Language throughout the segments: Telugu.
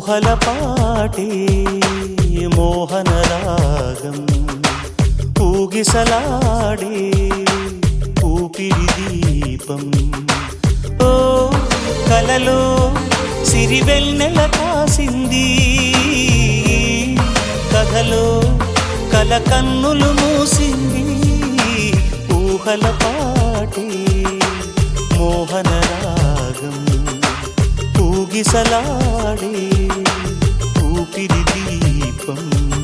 ఊహల పాటే మోహన రాగం ఊగిసలాడే ఊపిరి దీపం ఓ కలలో సిరివెన్నెల కాసింది కథలో కల కన్నులు మూసింది ఊహల పాటే మోహన రాగం ఊగిసలాడే ఊపిరి దీపం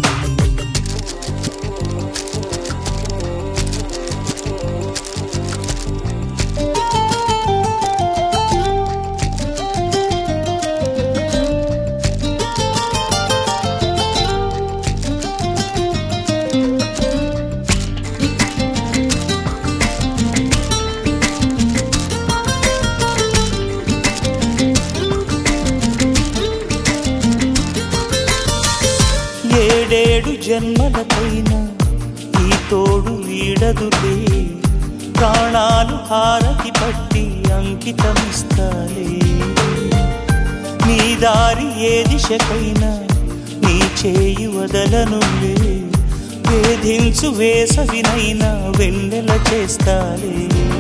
ఏడేడు జన్మలకైనా ఈ తోడు వీడదులే ప్రాణాలు హారతి పట్టి అంకితమిస్తాలే నీ దారి ఏ దిశకైనా నీ చేయి వదలనులే వేధించు వేసవినైనా వెన్నెల చేస్తాలే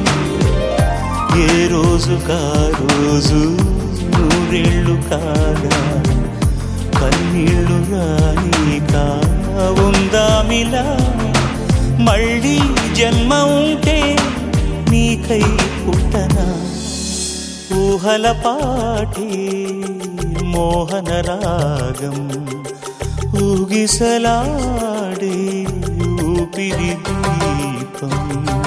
ఏ రోజు కా రోజు నూరేళ్ళు కాగా కన్నీళ్ళు రాని ఉందామిలా మళ్ళీ జన్మ ఉంటే నీకై పుట్టనా ఊహల పాటే మోహన రాగం ఊగిసలాడే ఊపిరి దీపం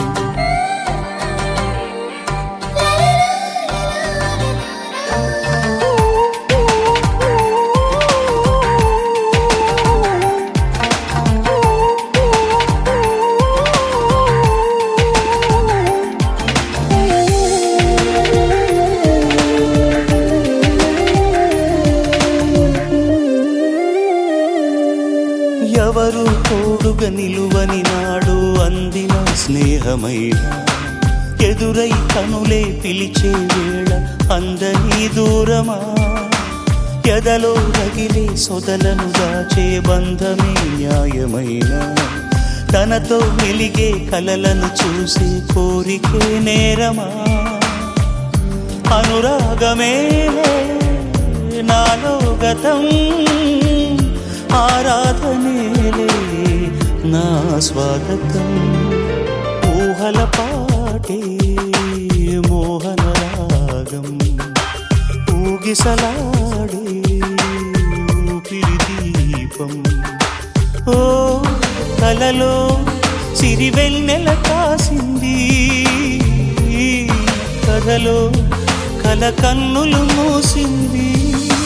ఎవరు తోడుగా నిలువని నాడు అందిన స్నేహమైన ఎదురై కనులే పిలిచే వేళ అందని దూరమా ఎదలో రగిలే సొదలను దాచే బంధమే న్యాయమైన తనతో మెలిగే కలలను చూసే కోరికే నేరమా అనురాగమే నాలో గతం ఆరాధనేలే నా స్వాగతం ఊహల పాటే మోహన రాగం ఊగిసలాడే ఊపిరి దీపం ఓ కలలో సిరివెన్నెల కాసింది కథలో కల కన్నులు మూసింది